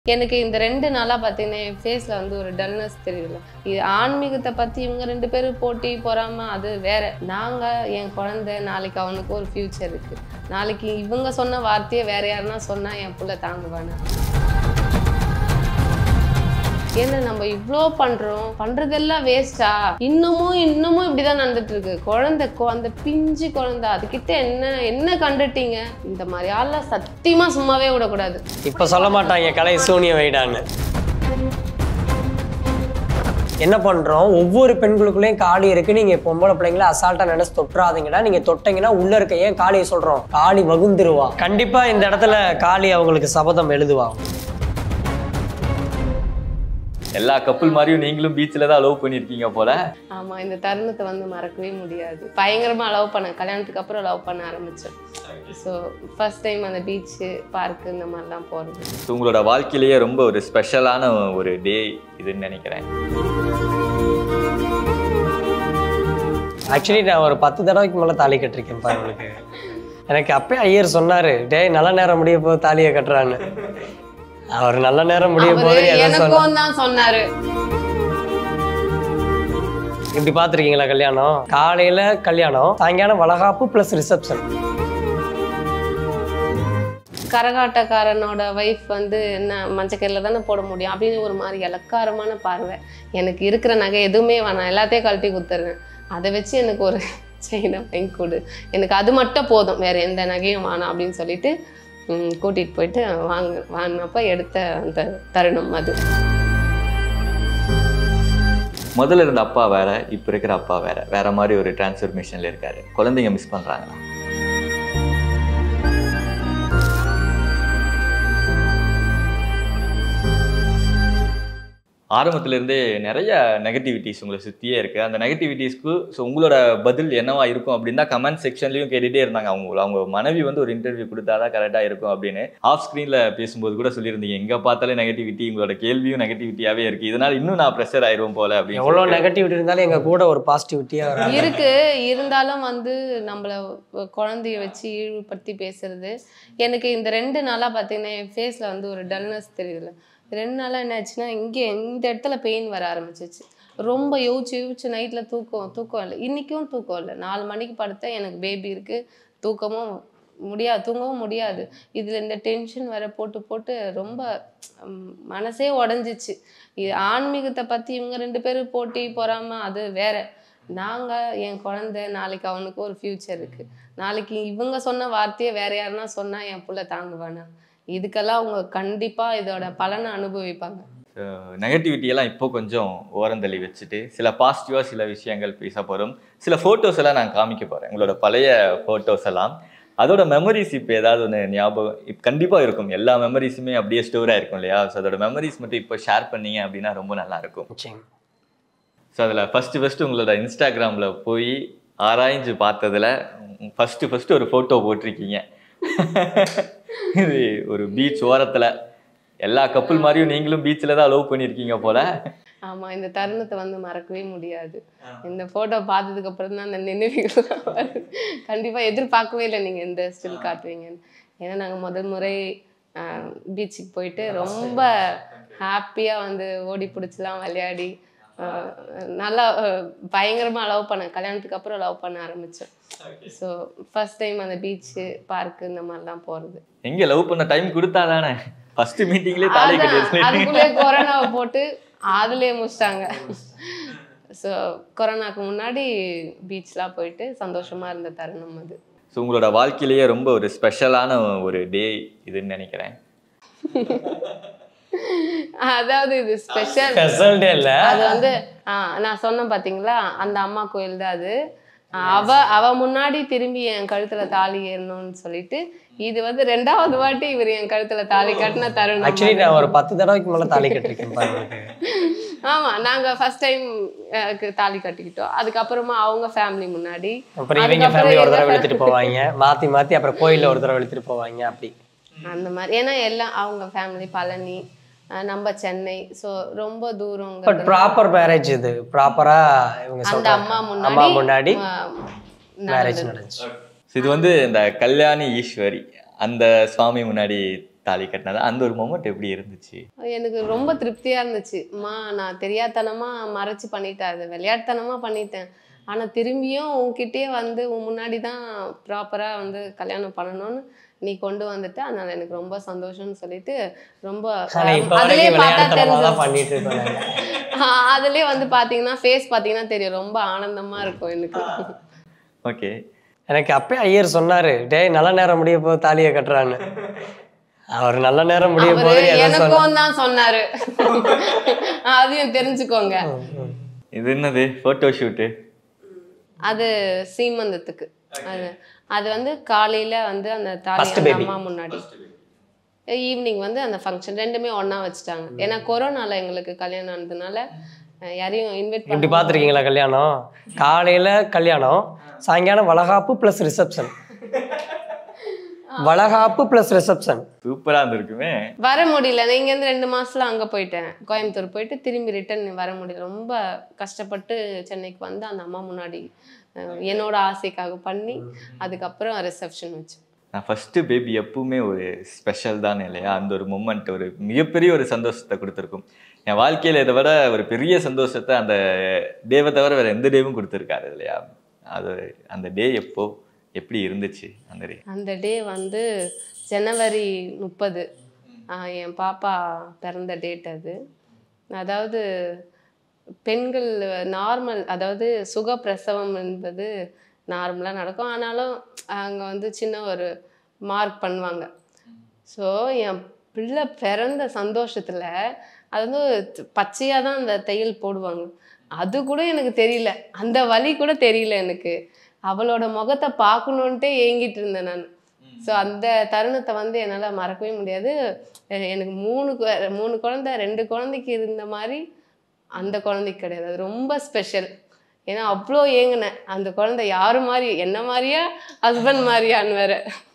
எனக்கு இந்த ரெண்டு நாளாக பார்த்தீங்கன்னா என் ஃபேஸில் வந்து ஒரு டல்னஸ் தெரியல இது ஆன்மீகத்தை பற்றி இவங்க ரெண்டு பேரும் போட்டி பொறாம அது வேற நாங்கள் என் குழந்தை நாளைக்கு அவனுக்கு ஒரு ஃப்யூச்சர் இருக்குது நாளைக்கு இவங்க சொன்ன வார்த்தையை வேற யாருன்னா சொன்னால் என் புள்ள தாங்குவானே ஏன்னா நம்ம இவ்வளோ பண்ணுறோம் பண்ணுறதெல்லாம் வேஸ்டா இன்னமும் இன்னமும் இப்படி தான் நடந்துட்டு இருக்கு குழந்தை கொ- அந்த பிஞ்சு குழந்தை அதுக்கிட்ட என்ன என்ன கண்டுட்டீங்க இந்த மாதிரி ஆள்லாம் சத்தியமாக சும்மாவே விடக்கூடாது இப்போ சொல்ல மாட்டாங்க கலை சூனிய வைடான்னு என்ன பண்றோம் ஒவ்வொரு பெண்களுக்குள்ளேயும் காளி இருக்கு நீங்க பொம்பளை பிள்ளைங்கள அசால்ட்டா நினைச்சு தொட்டுறாதீங்கன்னா நீங்க தொட்டீங்கன்னா உள்ள இருக்க ஏன் காளியை சொல்றோம் காளி வகுந்துருவா கண்டிப்பா இந்த இடத்துல காளி அவங்களுக்கு சபதம் எழுதுவா எல்லா கப்பல் மாதிரியும் நீங்களும் பீச்சில் தான் லவ் பண்ணியிருக்கீங்க போல ஆமா இந்த தருணத்தை வந்து மறக்கவே முடியாது பயங்கரமா லவ் பண்ணேன் கல்யாணத்துக்கு அப்புறம் லவ் பண்ண ஆரம்பிச்சேன் ஸோ ஃபர்ஸ்ட் டைம் அந்த பீச்சு பார்க்கு இந்த மாதிரிலாம் போகிறது ஸோ உங்களோட வாழ்க்கையிலேயே ரொம்ப ஒரு ஸ்பெஷலான ஒரு டே இதுன்னு நினைக்கிறேன் ஆக்சுவலி நான் ஒரு பத்து தடவைக்கு மேல தாலி கட்டிருக்கேன் பாரு உங்களுக்கு எனக்கு அப்பயே ஐயர் சொன்னாரு டேய் நல்ல நேரம் முடிய போது தாலியை கட்டுறான்னு அவர் நல்ல நேரம் முடிய போது அவரு எதை சொன்ன எனக்கும் தான் சொன்னாரு இப்படி பார்த்துருக்கீங்களா கல்யாணம் காலையில கல்யாணம் சாயங்காலம் வளகாப்பு ப்ளஸ் ரிசப்ஷன் கரகாட்டக்காரனோட ஒய்ஃப் வந்து என்ன மஞ்சக்கரில் தானே போட முடியும் அப்படின்னு ஒரு மாதிரி இலக்காரமான பார்வை எனக்கு இருக்கிற நகை எதுவுமே வேணாம் எல்லாத்தையும் கழட்டி கொடுத்துருவேன் அதை வச்சு எனக்கு ஒரு செயினை வாங்கி கொடு எனக்கு அது மட்டும் போதும் வேற எந்த நகையும் வேணாம் அப்படின்னு சொல்லிட்டு ம், கூட்டிட்டு போயிட்டு வாங்க வாங்கினப்ப எடுத்த அந்த தருணம் அது முதல்ல இருந்த அப்பா வேற இப்போ இருக்கிற அப்பா வேற வேற மாதிரி ஒரு டிரான்ஸ்ஃபர்மேஷனில் இருக்காரு குழந்தைங்க மிஸ் பண்ணுறாங்களா ஆரம்பத்துல இருந்தே நிறைய நெகட்டிவிட்டிஸ் உங்களை சுற்றியே இருக்கு அந்த நெகட்டிவிட்டிஸ்க்கு ஸோ உங்களோட பதில் என்னவா இருக்கும் அப்படின்னு தான் கமெண்ட் செக்ஷன்லையும் கேட்டுகிட்டே இருந்தாங்க அவங்க அவங்க மனைவி வந்து ஒரு இன்டர்வியூ கொடுத்தாதான் கரெக்டாக இருக்கும் அப்படின்னு ஆஃப் ஸ்க்ரீனில் பேசும்போது கூட சொல்லியிருந்தீங்க எங்கே பார்த்தாலே நெகட்டிவிட்டி உங்களோட கேள்வியும் நெகட்டிவிட்டியாகவே இருக்கு இதனால இன்னும் நான் ப்ரெஷர் ஆயிரும் போல அப்படின்னு எவ்வளோ சொல்லிட்டு. நெகட்டிவிட்டி இருந்தாலும் எங்க கூட ஒரு பாசிட்டிவிட்டியா வராங்க இருக்கு இருந்தாலும் வந்து நம்மள குழந்தைய வச்சு இழிவுபடுத்தி பேசுறது எனக்கு இந்த ரெண்டு நாளா பார்த்தீங்கன்னா என் ஃபேஸ்ல வந்து ஒரு டல்னஸ் தெரியுதுல ரெண்டு நாளா என்ன ஆச்சுன்னா இங்கே இந்த இடத்துல பெயின் வர ஆரம்பிச்சிச்சு ரொம்ப யோசிச்சு யோசிச்சு நைட்டில் தூக்கம் தூக்கம் இல்லை இன்றைக்கும் தூக்கம் இல்லை நாலு மணிக்கு படுத்தா எனக்கு பேபி இருக்கு தூக்கமும் முடியாது தூங்கவும் முடியாது இதில் இந்த டென்ஷன் வேற போட்டு போட்டு ரொம்ப ம், மனசே உடஞ்சிச்சு இது ஆன்மீகத்தை பற்றி இவங்க ரெண்டு பேரும் போட்டி பொறாம அது வேற நாங்கள் என் குழந்தை நாளைக்கு அவனுக்கு ஒரு ஃப்யூச்சர் இருக்கு நாளைக்கு இவங்க சொன்ன வார்த்தையை வேற யாருன்னா சொன்னால் என் புள்ள தாங்குவானா இதுக்கெல்லாம் அவங்க கண்டிப்பாக இதோட பலனை அனுபவிப்பாங்க நெகட்டிவிட்டி எல்லாம் இப்போ கொஞ்சம் ஓரந்தள்ளி வச்சுட்டு சில பாசிட்டிவாக சில விஷயங்கள் பேச போகிறோம் சில ஃபோட்டோஸ் எல்லாம் நான் காமிக்க போகிறேன் உங்களோட பழைய ஃபோட்டோஸ் எல்லாம் அதோட மெமரிஸ் இப்போ ஏதாவது ஒன்று ஞாபகம் இப்போ கண்டிப்பாக இருக்கும் எல்லா மெமரிஸுமே அப்படியே ஸ்டோராக இருக்கும் இல்லையா ஸோ அதோட மெமரிஸ் மட்டும் இப்போ ஷேர் பண்ணீங்க அப்படின்னா ரொம்ப நல்லா இருக்கும் நிச்சயம். ஸோ அதில் ஃபஸ்ட்டு ஃபஸ்ட்டு உங்களோட இன்ஸ்டாகிராமில் போய் ஆராய்ஞ்சு பார்த்ததுல ஃபஸ்ட்டு ஃபஸ்ட்டு ஒரு ஃபோட்டோ போட்டிருக்கீங்க இது ஒரு பீச் ஓரத்தில் எல்லா கப்பல் மாதிரியும் நீங்களும் பீச்சில் தான் லவ் பண்ணியிருக்கீங்க போல ஆமா இந்த தருணத்தை வந்து மறக்கவே முடியாது இந்த போட்டோ பார்த்ததுக்கு அப்புறம் தான் அந்த நினைவுகள் வருது. கண்டிப்பா எதிர்பார்க்கவே இல்லை நீங்க இந்த ஸ்டில் காட்டுவீங்கன்னு ஏன்னா நாங்க முதல் முறை பீச்சுக்கு போயிட்டு ரொம்ப ஹாப்பியா வந்து ஓடி பிடிச்சலாம் விளையாடி ஆஹ், நல்லா ஆஹ், பயங்கரமா லவ் பண்ணேன் கல்யாணத்துக்கு அப்புறம் லவ் பண்ண ஆரம்பிச்சேன் ஸோ ஃபர்ஸ்ட் டைம் அந்த பீச்சு பார்க்கு இந்த மாதிரிலாம் போறது எங்க லவ் பண்ண டைம் கொடுத்தா தானே ஃபர்ஸ்ட் மீட்டிங்லேயே தாலி அதான், கட்டி அதுக்குள்ளே கொரோனாவை போட்டு அதுலயே முடிச்சிட்டாங்க ஸோ கொரோனாக்கு முன்னாடி பீச்லாம் போயிட்டு சந்தோஷமா இருந்த தருணம் அது ஸோ உங்களோட வாழ்க்கையிலேயே ரொம்ப ஒரு ஸ்பெஷலான ஒரு டே இதுன்னு நினைக்கிறேன் அதாவது இது ஸ்பெஷல் Special day இல்ல அது வந்து ஆ, நான் சொன்னேன் பாத்தீங்களா அந்த அம்மா கோயில் தான் அது அவ அவ முன்னாடி திரும்பி என் கழுத்துல தாலி ஏறணும்னு சொல்லிட்டு இது வந்து ரெண்டாவது வாட்டி இவர் என் கழுத்துல தாலி கட்டின தருணம் ஆக்சுவலி நான் ஒரு பத்து தடவைக்கு மேல தாலி கட்டிருக்கேன் பாரு உங்களுக்கு ஆமா நாங்க ஃபர்ஸ்ட் டைம் தாலி கட்டிக்கிட்டோம் அதுக்கப்புறமா அவங்க ஃபேமிலி முன்னாடி அப்புறம் இவங்க அதுக்கப்புறம் ஃபேமிலி ஒரு எங்க தடவை இழுத்துட்டு போவாங்க மாத்தி மாத்தி அப்புறம் கோயில்ல ஒரு தடவை இழுத்துட்டு போவாங்க அப்படி அந்த மாதிரி ஏன்னா எல்லாம் அவங்க ஃபேமிலி பழனி அஹ் நம்ம சென்னை ஸோ ரொம்ப பட் தூரம் ப்ராப்பர் மேரேஜ் இது ப்ராப்பரா இவங்க அந்த சொல்றாங்க அம்மா அம்மா முன்னாடி முன்னாடி அஹ், மேரேஜ் நடந்தது. நடந்துச்சு So இது வந்து இந்த கல்யாணி ஈஸ்வரி அந்த சுவாமி முன்னாடி தாலி கட்டினது அந்த ஒரு மொமெண்ட் எப்படி இருந்துச்சு எனக்கு ரொம்ப திருப்தியா இருந்துச்சு அம்மா நான் தெரியாதனமா மறைச்சு பண்ணிட்டேன் அது விளையாட்டுத்தனமா பண்ணிட்டேன் ஆனா திரும்பியும் உன்கிட்டயே வந்து உன் முன்னாடி தான் ப்ராப்பரா வந்து கல்யாணம் பண்ணணும்னு நீ கொண்டு வந்துட்ட அதனால எனக்கு ரொம்ப சந்தோஷம்னு சொல்லிட்டு ரொம்ப ஆனா இப்ப அதுலயே வரைக்கும் பார்த்தா விளையாட்டுத்தனமா தான் தெரிஞ்சு பண்ணிட்டு இருக்கோம் நாங்க. அதுலயே வந்து பாத்தீங்கன்னா ஃபேஸ் பாத்தீங்கன்னா தெரியும் ரொம்ப ஆனந்தமா இருக்கும் எனக்கு ஓகே எனக்கு அப்பயே ஐயர் சொன்னாரு டேய் நல்ல நேரம் முடிய போது தாலியை கட்டுறான்னு அவர் நல்ல நேரம் முடிய அவரு போது எதை சொன்ன எனக்கும் தான் சொன்னாரு அதையும் தெரிஞ்சுக்கோங்க இது என்னது ஃபோட்டோ ஷூட்டு அது சீமந்தத்துக்கு அது அது வந்து காலையில வந்து அந்த தாலி First அந்த baby. அம்மா முன்னாடி ஈவினிங் வந்து அந்த ஃபங்க்ஷன் ரெண்டுமே ஒண்ணா வச்சுட்டாங்க ஏன்னா கொரோனால எங்களுக்கு கல்யாணம் ஆனதுனால அஹ், யாரையும் இன்வைட் இப்படி பண்ணி பார்த்துருக்கீங்களா கல்யாணம் காலையில கல்யாணம் சாயங்காலம் வளகாப்பு ப்ளஸ் ரிசப்ஷன் வளகாப்பு ப்ளஸ் ரிசப்ஷன் சூப்பரா இருந்திருக்குமே வர முடியல நான் இங்கேருந்து ரெண்டு மாசத்துல அங்க போயிட்டேன் கோயம்புத்தூர் போயிட்டு திரும்பி ரிட்டர்ன் வர முடியல ரொம்ப கஷ்டப்பட்டு சென்னைக்கு வந்து அந்த அம்மா முன்னாடி அஹ், என்னோட ஆசைக்காக பண்ணி அதுக்கப்புறம் ரிசப்ஷன் வச்சு நான் ஃபஸ்ட்டு பேபி எப்பவுமே ஒரு ஸ்பெஷல் தான் இல்லையா அந்த ஒரு மூமெண்ட் ஒரு மிகப்பெரிய ஒரு சந்தோஷத்தை கொடுத்துருக்கும் என் வாழ்க்கையில் இதை விட ஒரு பெரிய சந்தோஷத்தை அந்த டேவை தவிர வேறு எந்த டேவும் கொடுத்துருக்காரு இல்லையா அது அந்த டே எப்போ எப்படி இருந்துச்சு அந்த டே அந்த டே வந்து ஜனவரி முப்பது என் பாப்பா பிறந்த டேட் அது அதாவது பெண்கள் நார்மல் அதாவது சுகப்பிரசவம் என்பது நார்மலாக நடக்கும் ஆனாலும் அங்கே வந்து சின்ன ஒரு மார்க் பண்ணுவாங்க ஸோ என் பிள்ளை பிறந்த சந்தோஷத்தில் அது வந்து பச்சையாக தான் அந்த தையல் போடுவாங்க அது கூட எனக்கு தெரியல அந்த வலி கூட தெரியல எனக்கு அவளோட முகத்தை பார்க்கணுன்ட்டே ஏங்கிட்டு இருந்தேன் நான் ஸோ அந்த தருணத்தை வந்து என்னால் மறக்கவே முடியாது எ- எனக்கு மூணு கு- மூணு குழந்தை ரெண்டு குழந்தைக்கு இருந்த மாதிரி அந்த குழந்தைக்கு கிடையாது அது ரொம்ப ஸ்பெஷல் ஏன்னா அவ்வளோ ஏங்கினேன் அந்த குழந்தை யாரு மாதிரி என்ன மாதிரியா ஹஸ்பண்ட் மாதிரியான்னு வேற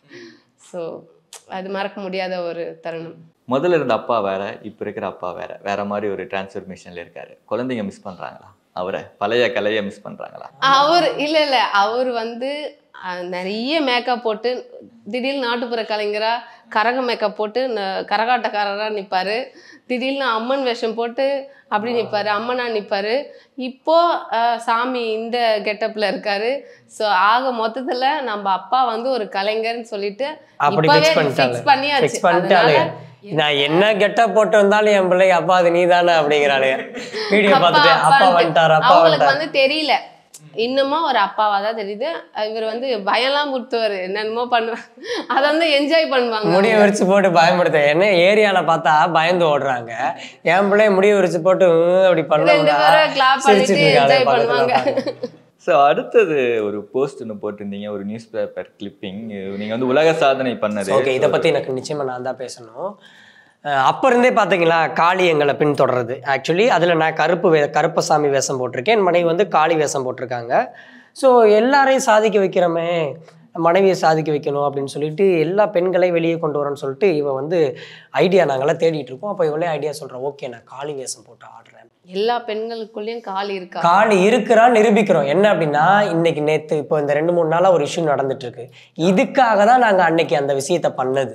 ஸோ அது மறக்க முடியாத ஒரு தருணம் முதல்ல இருந்த அப்பா வேற இப்போ இருக்கிற அப்பா வேற வேற மாதிரி ஒரு டிரான்ஸ்ஃபர்மேஷனில் இருக்காரு குழந்தைங்க மிஸ் பண்ணுறாங்களா அவரை பழைய கலையை மிஸ் பண்ணுறாங்களா அவர் இல்ல இல்ல அவர் வந்து அஹ், நிறைய மேக்கப் போட்டு திடீர்னு நாட்டுப்புற கலைஞரா கரக மேக்கப் போட்டு ந- கரகாட்டக்காரரா நிப்பாரு திடீர்னு அம்மன் வேஷம் போட்டு அப்படி நிப்பாரு அம்மனா நிப்பாரு இப்போ அஹ், சாமி இந்த கெட்டப்ல இருக்காரு ஸோ ஆக மொத்தத்துல நம்ம அப்பா வந்து ஒரு கலைஞர்னு சொல்லிட்டு அப்படி இப்பவே ஃபிக்ஸ் பண்ணிட்டாங்க ஃபிக்ஸ் பண்ணியாச்சு ஃபிக்ஸ் பண்ணிட்டாலே அதனால நான் என்ன கெட்ட போட்டு வந்தாலும் என் பிள்ளை அப்பா அது நீதானே அப்படிங்கிறாளே வீடியோ அப்பா, பார்த்துட்டு அப்பா அப்பான்ட்டு. வந்துட்டார் அப்பா அவங்களுக்கு வந்துட்டார் வந்து தெரியல இன்னமும் ஒரு அப்பாவா தான் தெரியுது இவர் வந்து பயம்லாம் முடுத்துவாரு என்னென்னமோ பண்ணுவார் அதை வந்து என்ஜாய் பண்ணுவாங்க முடிய விரிச்சு போட்டு பயன்படுத்த என்ன ஏரியால பார்த்தா பயந்து ஓடுறாங்க என் பிள்ளைய முடிய விரிச்சு போட்டு "உம்" அப்படி ரெண்டு பண்ணா பேரும் கிளாப் பண்ணிட்டு சிரிச்சிட்டு இருக்காளே என்ஜாய் பக்கத்துல பண்ணுவாங்க உட்கார்ந்து. ஸோ அடுத்தது ஒரு போஸ்ட் ஒன்று போட்டிருந்தீங்க ஒரு நியூஸ் பேப்பர் கிளிப்பிங் நீங்க வந்து உலக சாதனை பண்ணது ஓகே இதை பத்தி எனக்கு நிச்சயமா நான் தான் பேசணும் அஹ் அப்ப இருந்தே பாத்தீங்களா காளி எங்களை பின்தொடருது ஆக்சுவலி அதுல நான் கருப்பு வே கருப்பசாமி வேஷம் போட்டிருக்கேன் என் மனைவி வந்து காளி வேஷம் போட்டிருக்காங்க ஸோ எல்லாரையும் சாதிக்க வைக்கிறோமே மனைவியை சாதிக்க வைக்கணும் அப்படின்னு சொல்லிட்டு எல்லா பெண்களையும் வெளியே கொண்டு வரேன்னு சொல்லிட்டு இவ வந்து ஐடியா நாங்களாம் தேடிட்டு இருக்கோம் அப்போ இவளே ஐடியா சொல்றேன் ஓகே நான் காளி வேஷம் போட்டு ஆடுறேன் எல்லா பெண்களுக்குள்ளயும் கால் இருக்கா காளி இருக்கிறான்னு நிரூபிக்கிறோம் என்ன அப்படின்னா இன்னைக்கு நேத்து இப்போ இந்த ரெண்டு மூணு நாளா ஒரு இஷ்யூ நடந்துட்டு இருக்கு இதுக்காக தான் நாங்க அன்னைக்கு அந்த விஷயத்த பண்ணது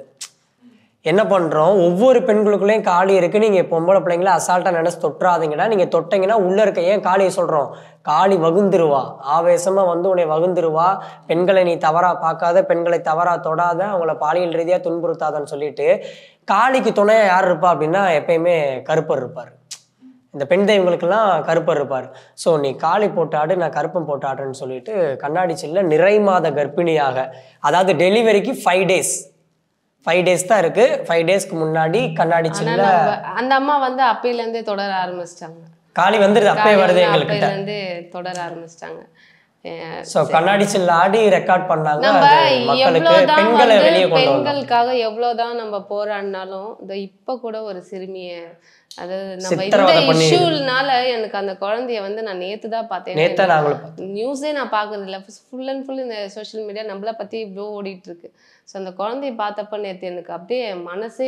என்ன பண்றோம் ஒவ்வொரு பெண்களுக்குள்ளேயும் காளி இருக்கு நீங்க பொம்பளை பிள்ளைங்கள அசால்ட்டா நினைச்சு தொட்டுறாதீங்கன்னா நீங்க தொட்டீங்கன்னா உள்ள இருக்க ஏன் காளியை சொல்றோம் காளி வகுந்துருவா ஆவேசமா வந்து உன்னை வகுந்துருவா பெண்களை நீ தவறா பார்க்காத பெண்களை தவறா தொடாத அவங்கள பாலியல் ரீதியா துன்புறுத்தாதன்னு சொல்லிட்டு காளிக்கு துணையா யார் இருப்பா அப்படின்னா எப்பயுமே கருப்பர் இருப்பாரு இந்த பெண் தெய்வங்களுக்கெல்லாம் கருப்பர் இருப்பார் ஸோ நீ காளி போட்டாடு நான் கருப்பம் போட்டாடுன்னு சொல்லிட்டு கண்ணாடி சில்ல நிறை மாத கர்ப்பிணியாக அதாவது டெலிவரிக்கு ஃபைவ் டேஸ் ஃபைவ் டேஸ் தான் இருக்கு ஃபைவ் டேஸ்க்கு முன்னாடி கண்ணாடி ஆனா சில்ல நம்ம அந்த அம்மா வந்து அப்பையில இருந்தே தொடர ஆரம்பிச்சிட்டாங்க காளி வந்துருது அப்பயே வருது எங்கள்கிட்ட அப்பையில இருந்தே தொடர ஆரம்பிச்சிட்டாங்க ஸோ கண்ணாடி சில்ல ஆடி ரெக்கார்ட் பண்ணாங்க நம்ம அது மக்களுக்கு எவ்வளவுதான் பெண்களை வந்து வெளியே கொண்டு வந்தோம் பெண்களுக்காக எவ்வளவுதான் நம்ம போராடினாலும் இந்த இப்ப கூட ஒரு சிறுமிய அதாவது நம்ம இந்த சித்திரவதை பண்ணி- இஷ்யூனால எனக்கு அந்த குழந்தைய வந்து நான் நேத்து தான் பார்த்தேன் நேத்தா நாங்களும் நியூஸே நான் பார்க்கறது இல்லை ஃபுல் அண்ட் ஃபுல் இந்த சோஷியல் மீடியா நம்மள பத்தி இவ்வளோ ஓடிட்டு இருக்கு ஸோ அந்த குழந்தைய பார்த்தப்ப நேத்து எனக்கு அப்படியே மனசே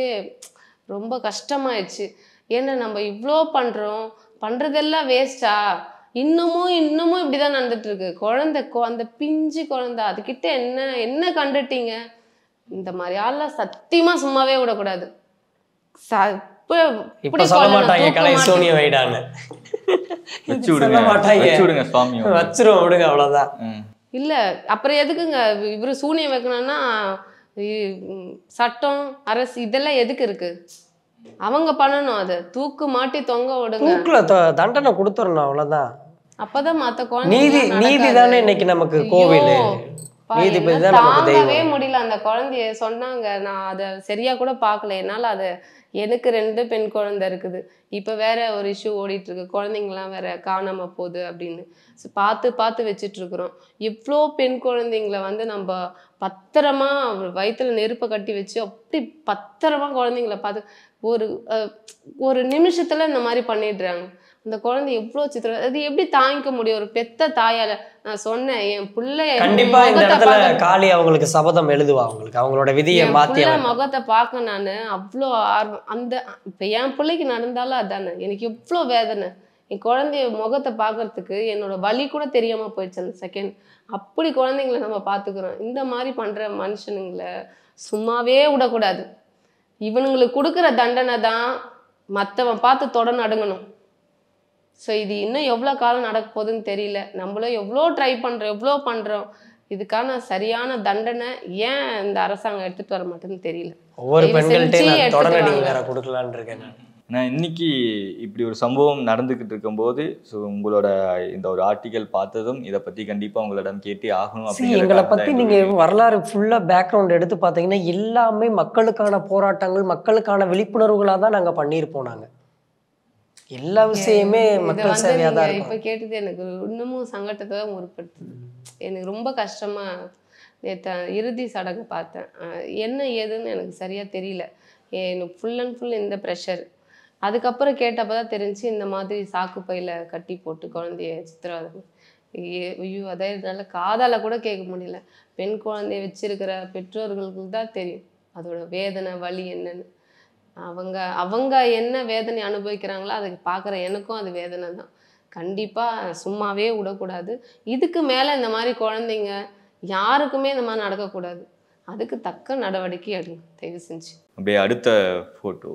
ரொம்ப கஷ்டமாயிடுச்சு ஏன்னா நம்ம இவ்வளோ பண்றோம் பண்றதெல்லாம் வேஸ்டா இன்னமும் இன்னமும் இப்படிதான் நடந்துட்டு இருக்கு குழந்தை கொ- அந்த பிஞ்சு குழந்தை அதுகிட்ட என்ன என்ன கண்டுட்டீங்க இந்த மாதிரி ஆள்லாம் சத்தியமா சும்மாவே விடக்கூடாது ச- இப்ப இப்ப இப்படி சொல்ல கொல்லணும், மாட்டாங்க தூக்க கலை மாட்டி- சூனிய வைடான்னு வச்சு சொல்ல விடுங்க மாட்டாங்க. வச்சு விடுங்க சுவாமி அவங்க. வச்சிரும் விடுங்க அவ்வளவுதான் ம். இல்ல அப்புறம் எதுக்குங்க இவரு சூனியம் வைக்கணும்னா இ- ம், சட்டம் அரசு இதெல்லாம் எதுக்கு இருக்கு அவங்க பண்ணணும் அதை தூக்கு மாட்டி தொங்க விடுங்க தூக்குல த- தண்டனை கொடுத்துடணும் அவ்வளவுதான் அப்பதான் மத்த நீதி குழந்தைங்க நீதி தானே இன்னைக்கு நமக்கு கோவில் நீதிபதி தான் நமக்கு தாங்கவே தெய்வம் முடியல அந்த குழந்தைய சொன்னாங்க நான் அதை சரியா கூட பார்க்கல என்னால அதை எனக்கு ரெண்டு பெண் குழந்தை இருக்குது இப்ப வேற ஒரு இஷ்யூ ஓடிட்டு இருக்கு குழந்தைங்கலாம் வேற காணாம போகுது அப்படின்னு So, பார்த்து பார்த்து வச்சிட்டு இருக்கிறோம் எவ்வளோ பெண் குழந்தைங்கள வந்து நம்ம பத்திரமா வயித்துல நெருப்பை கட்டி வச்சு அப்படி பத்திரமா குழந்தைங்கள பார்த்து ஒரு அஹ், ஒரு நிமிஷத்துல இந்த மாதிரி பண்ணிடுறாங்க அந்த குழந்தை எவ்வளோ சித்திரம் அது எப்படி தாங்கிக்க முடியும் ஒரு பெத்த தாயால நான் சொன்னேன் என் பிள்ளை கண்டிப்பா இந்த முகத்தை இடத்துல பார்க்க- காளி அவங்களுக்கு சபதம் எழுதுவா அவங்களுக்கு அவங்களோட விதியை என் மாத்தி புள்ள அமைப்பா. முகத்தை பார்க்க நான் அவ்வளோ ஆர்வம் அந்த இப்போ என் பிள்ளைக்கு நடந்தாலும் அதானே எனக்கு எவ்வளோ வேதனை என் குழந்தைய முகத்தை பார்க்கறதுக்கு என்னோட வலி கூட தெரியாம போயிடுச்சு அந்த செகண்ட் அப்படி குழந்தைங்கள நம்ம பார்த்துக்கிறோம் இந்த மாதிரி பண்ற மனுஷனுங்களை சும்மாவே விடக்கூடாது இவனுங்களுக்கு கொடுக்குற தண்டனை தான் மற்றவன் பார்த்து தொட நடுங்கணும் ஸோ இது இன்னும் எவ்வளோ காலம் நடக்க போகுதுன்னு தெரியல நம்மளும் எவ்வளோ ட்ரை பண்ணுறோம் எவ்வளோ பண்ணுறோம் இதுக்கான சரியான தண்டனை ஏன் இந்த அரசாங்கம் எடுத்துட்டு வர மாட்டேன்னு தெரியல ஒவ்வொரு தயவு பெண்கள்கிட்ட செஞ்சு நான் தொடர் எடுத்துட்டு அடி வாங்க. வேற கொடுக்கலான்னு இருக்கேன் நான். நான் இன்னைக்கு இப்படி ஒரு சம்பவம் நடந்துகிட்டு இருக்கும்போது ஸோ உங்களோட இந்த ஒரு ஆர்டிக்கல் பார்த்ததும் இதை பத்தி கண்டிப்பா உங்களிடம் கேட்டே ஆகணும் See, அப்படிங்கிற எங்களை காரணம் பத்தி தான் நீங்க எங்களுடைய- வரலாறு ஃபுல்லா பேக்ரவுண்ட் எடுத்து பாத்தீங்கன்னா எல்லாமே மக்களுக்கான போராட்டங்கள் மக்களுக்கான விழிப்புணர்வுகளா தான் நாங்க பண்ணியிருப்போம் நாங்க எல்லா விஷயமே இதை மக்கள் வந்து சேவையா தான் நீங்க இருக்கும் இப்ப கேட்டது எனக்கு இன்னமும் சங்கட்டத்தை தான் முற்படுத்துது எனக்கு ரொம்ப கஷ்டமா நேற்று இறுதி சடங்கு பார்த்தேன் அஹ் என்ன ஏதுன்னு எனக்கு சரியா தெரியல எனக்கு ஃபுல் அண்ட் ஃபுல் இந்த ப்ரெஷர் அதுக்கப்புறம் கேட்டப்ப தான் தெரிஞ்சு இந்த மாதிரி சாக்கு பையில கட்டி போட்டு குழந்தைய சித்திரவதை ஐயே- ஐயோ அதை என்னால் காதால கூட கேட்க முடியல பெண் குழந்தைய வச்சிருக்கிற பெற்றோர்களுக்கு தான் தெரியும் அதோட வேதனை வலி என்னன்னு அவங்க அவங்க என்ன வேதனை அனுபவிக்கிறாங்களோ அதை பார்க்குற எனக்கும் அது வேதனை தான் கண்டிப்பாக சும்மாவே விடக்கூடாது இதுக்கு மேலே இந்த மாதிரி குழந்தைங்க யாருக்குமே இந்த மாதிரி நடக்கக்கூடாது அதுக்கு தக்க நடவடிக்கை எடுங்க தயவு செஞ்சு அப்படியே அடுத்த போட்டோ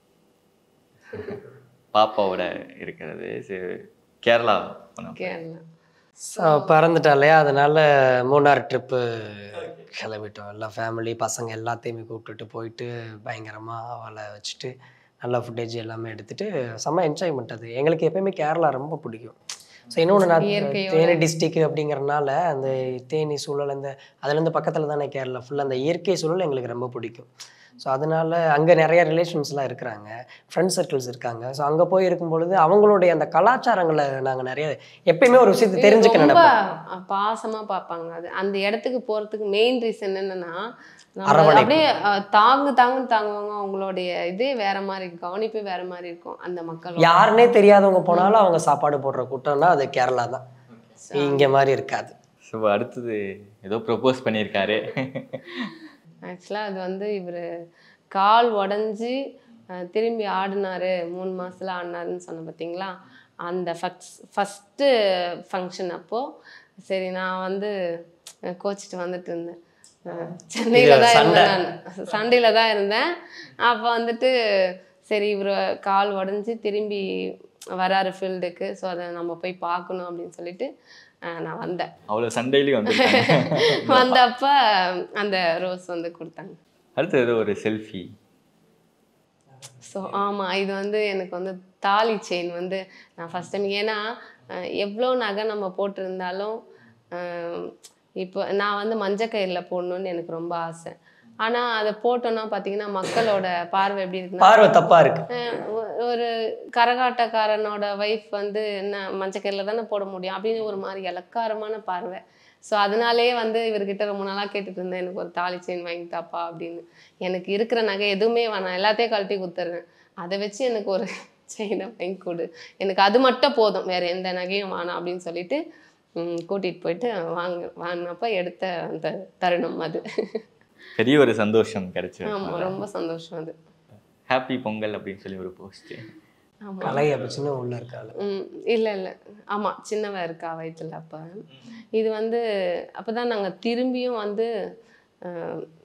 பாப்பாவோட இருக்கிறது சரி, கேரளா போனோம். கேரளா So, பிறந்துட்டா இல்லையா அதனால மூணார் ட்ரிப்பு கிளம்பிட்டோம் எல்லா ஃபேமிலி பசங்க எல்லாத்தையுமே கூப்பிட்டுட்டு போயிட்டு பயங்கரமா அவளை வச்சுட்டு நல்லா ஃபுட்டேஜ் எல்லாமே எடுத்துட்டு செம்ம என்ஜாய்மெண்ட் அது எங்களுக்கு எப்பயுமே கேரளா ரொம்ப பிடிக்கும் ஸோ இன்னொன்று நான் இயற்கையோட. தேனி டிஸ்ட்ரிக்ட் அப்படிங்கறனால அந்த தேனி சூழல் அந்த அதுலேருந்து பக்கத்தில் தானே கேரளா ஃபுல்லாக அந்த இயற்கை சூழல் எங்களுக்கு ரொம்ப பிடிக்கும் ஸோ அதனால அங்கே நிறைய ரிலேஷன்ஸ்லாம் இருக்கிறாங்க ஃப்ரெண்ட் சர்க்கிள்ஸ் இருக்காங்க ஸோ அங்கே போய் இருக்கும் பொழுது அவங்களுடைய அந்த கலாச்சாரங்களை நாங்கள் நிறைய எப்பயுமே ஒரு விஷயத்தை தெரிஞ்சுக்க ரொம்ப நினைப்போம் பாசமா பார்ப்பாங்க அது அந்த இடத்துக்கு போறதுக்கு மெயின் ரீசன் என்னன்னா நம்ம அரவணைப்பு. அப்படியே அஹ், தாங்கு தாங்குன்னு தாங்குவாங்க அவங்களுடைய இதே வேற மாதிரி இருக்கும் கவனிப்பே வேற மாதிரி இருக்கும் அந்த மக்கள் யாருன்னே தெரியாதவங்க போனாலும் அவங்க சாப்பாடு போடுற கூட்டம்னா அது கேரளா தான் இங்க மாதிரி இருக்காது ஸோ அடுத்தது ஏதோ ப்ரொபோஸ் பண்ணியிருக்காரு ஆக்சுவலாக அது வந்து இவர் கால் உடஞ்சி திரும்பி ஆடினாரு மூணு மாசத்துல ஆடினாருன்னு சொன்ன பார்த்தீங்களா அந்த ஃபஸ்ட் ஃபஸ்ட்டு ஃபங்க்ஷன் அப்போது சரி நான் வந்து கோச்சிட்டு வந்துட்டு இருந்தேன் அஹ் சென்னையில இது தான் சண்டை. இருந்தேன் நான் சண்டையில் தான் இருந்தேன் அப்போ வந்துட்டு சரி இவர் கால் உடஞ்சி திரும்பி வராரு ஃபீல்டுக்கு ஸோ அதை நம்ம போய் பார்க்கணும் அப்படின்னு சொல்லிட்டு அஹ் நான் வந்தேன் அவ்வளோ சண்டையிலையும் வந்து வந்தப்ப அந்த ரோஸ் வந்து கொடுத்தாங்க அடுத்தது ஏதோ ஒரு செல்ஃபி ஸோ ஆமாம் இது வந்து எனக்கு வந்து தாலி செயின் வந்து நான் ஃபஸ்ட் டைம் ஏன்னா அஹ், எவ்வளோ நகை நம்ம போட்டிருந்தாலும் அஹ், இப்போ நான் வந்து மஞ்சள் கயிறில் போடணும்னு எனக்கு ரொம்ப ஆசை ஆனால் அதை போட்டோன்னா பார்த்தீங்கன்னா மக்களோட பார்வை எப்படி இருக்குன்னா பார்வை தப்பா இருக்கு அஹ் ஒ- ஒரு கரகாட்டக்காரனோட ஒய்ஃப் வந்து என்ன மஞ்சக்கரில் தானே போட முடியும் அப்படின்னு ஒரு மாதிரி இலக்காரமான பார்வை ஸோ அதனாலேயே வந்து இவர்கிட்ட ரொம்ப நாளாக கேட்டுட்டு இருந்தேன் எனக்கு ஒரு தாலி செயின் வாங்கி தாப்பா அப்படின்னு எனக்கு இருக்கிற நகை எதுவுமே வேணாம் எல்லாத்தையும் கழட்டி கொடுத்துட்றேன் அதை வச்சு எனக்கு ஒரு செயினை வாங்கி கொடு எனக்கு அது மட்டும் போதும் வேற எந்த நகையும் வேணாம் அப்படின்னு சொல்லிட்டு ம், கூட்டிட்டு போயிட்டு வாங்க வாங்கினப்ப எடுத்த அந்த தருணம் அது பெரிய ஒரு சந்தோஷம் கிடைச்சு ஆமாம் ரொம்ப சந்தோஷம் அது ஹாப்பி பொங்கல் அப்படின்னு சொல்லி ஒரு போஸ்ட் ஆமாம் கலை அப்ப சின்ன உள்ள இருக்காள் ம் இல்லை இல்லை ஆமாம் சின்னவ இருக்கா வயிற்றுல அப்போ இது வந்து அப்போ தான் நாங்கள் திரும்பியும் வந்து அஹ்,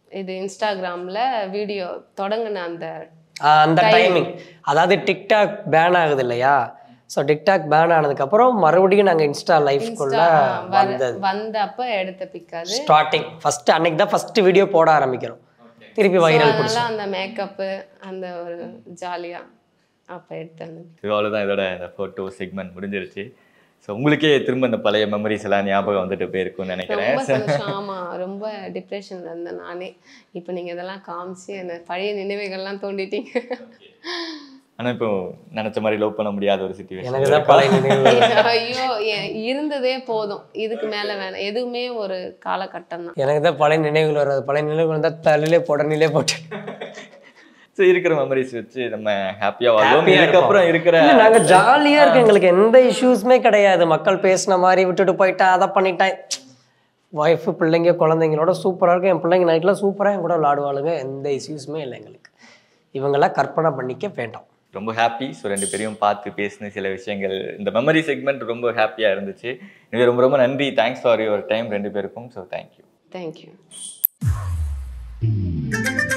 இது இன்ஸ்டாகிராமில் வீடியோ தொடங்கின அந்த ஆஹ் அந்த டைமிங் அதாவது டிக்டாக் பேன் ஆகுது இல்லையா ஸோ டிக்டாக் பேன் ஆனதுக்கப்புறம் மறுபடியும் நாங்கள் இன்ஸ்டா லைஃப்குள்ள வந்தது வந்தப்ப எடுத்த பிக் அது ஸ்டார்டிங் ஃபர்ஸ்ட் அன்னைக்கு தான் ஃபர்ஸ்ட் வீடியோ போட ஆரம்பிக்கிறோம் திருப்பி வைரல் அதனால அந்த மேக்கப்பு அந்த ஒரு ஜாலியா அப்ப எடுத்தேன் இது அவ்வளோதான் இதோட இந்த ஃபோட்டோ செக்மெண்ட் முடிஞ்சிருச்சு ஸோ உங்களுக்கே திரும்ப இந்த பழைய மெமரிஸ் எல்லாம் ஞாபகம் வந்துட்டு போயிருக்கும்னு நினைக்கிறேன் ரொம்ப சந்தோஷம் ஆமா ரொம்ப டிப்ரெஷன்ல இருந்தேன் நானே இப்போ நீங்க இதெல்லாம் காமிச்சு என்ன பழைய நினைவுகள்லாம் தோண்டிட்டீங்க ஆனால் இப்போ நினச்ச மாதிரி லவ் பண்ண முடியாத ஒரு சுச்சுவேஷன் எனக்கு தான் பழைய நினைவு ஐயோ எ- இருந்ததே போதும் இதுக்கு மேல வேணாம் எதுவுமே ஒரு காலகட்டம் தான் எனக்கு தான் பழைய நினைவுகள் வராது பழைய நினைவுகள் வந்தால் தலையிலே உடனே போட்டு ஸோ இருக்கிற மெமரிஸ் வச்சு நம்ம ஹாப்பியாக வாழ்வோம் Happy ஆ இதுக்கப்புறம் இருக்கிற இல்ல, நாங்க ஜாலியா இருக்கு எங்களுக்கு எந்த இஷ்யூஸுமே கிடையாது மக்கள் பேசின மாதிரி விட்டுட்டு போயிட்டேன் அதை பண்ணிட்டேன் ஒய்ஃபு பிள்ளைங்க குழந்தைங்களோட சூப்பரா இருக்கு என் பிள்ளைங்க நைட்ல சூப்பரா என் கூட விளாடுவாளுங்க எந்த இஷ்யூஸுமே இல்லை எங்களுக்கு இவங்கெல்லாம் கற்பனை பண்ணிக்க வேண்டாம் ரொம்ப ஹாப்பி ஸோ ரெண்டு பேரையும் பார்த்து பேசின சில விஷயங்கள் இந்த மெமரி செக்மெண்ட் ரொம்ப ஹாப்பியாக இருந்துச்சு எனவே ரொம்ப ரொம்ப நன்றி தேங்க்ஸ் ஃபார் யுவர் டைம் ரெண்டு பேருக்கும் ஸோ தேங்க்யூ தேங்க்யூ